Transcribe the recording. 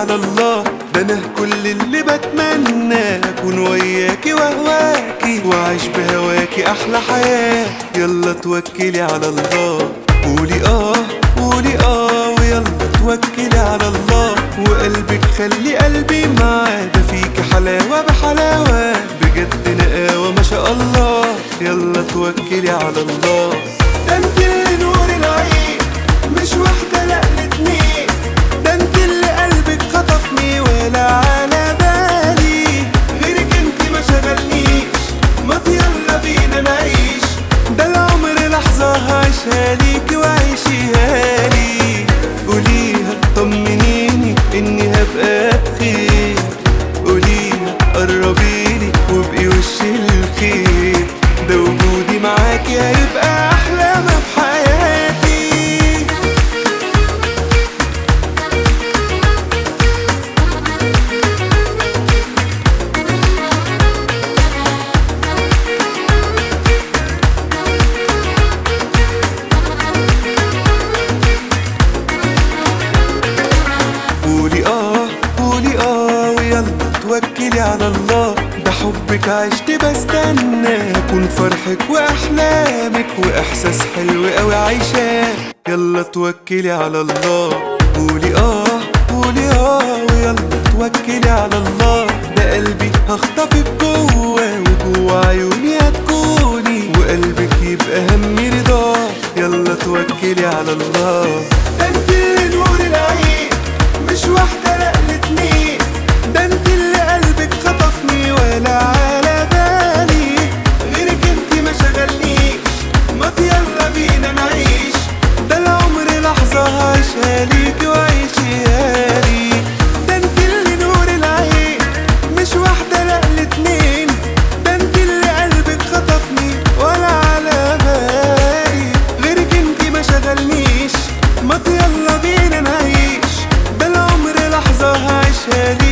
على الله ده انا كل اللي بتمنى اكون وياكي واهواكي واعيش بهواكي احلى حياة يلا توكلي على الله قولي اه قولي اه ويلا توكلي على الله وقلبك خلي قلبي معاه ده فيك حلاوة بحلاوة بجد نقاوة ما شاء الله يلا توكلي على الله ده انت اللي نور العين مش واحدة لا الاتنين ده انت اللي قلبك خطفني ولا على بالي غيرك انت ما شغلنيش ما يلا بينا نعيش ده العمر لحظة هعيشها ليكي وعيشيها لي قوليها طمنيني اني هبقى بخير قوليها قربيلي وابقي وش الخير ده وجودي معاكي هيبقى احلى ما في حياتي قولي اه قولي اه ويلا توكلي على الله ده حبك عشت بستنى اكون فرحك واحلامك واحساس حلو قوي عايشاه يلا توكلي على الله قولي اه قولي اه ويلا توكلي على الله ده قلبي هخطفك جوه وجوه عيوني هتكوني وقلبك يبقى همي رضاه يلا توكلي على الله ده انت اللي نور العين مش واحدة لا الاتنين ده انت اللي قلبك خطفني ولا على بالي غيرك انت ما شغلنيش ما يلا بينا نعيش ده العمر لحظة هعيشها ليكي وعيشيها لي ده انت اللي نور العين مش واحدة لا الاتنين ده انت اللي قلبك خطفني ولا على بالي غيرك انت ما شغلنيش ما يلا بينا نعيش ده العمر لحظة هعيشها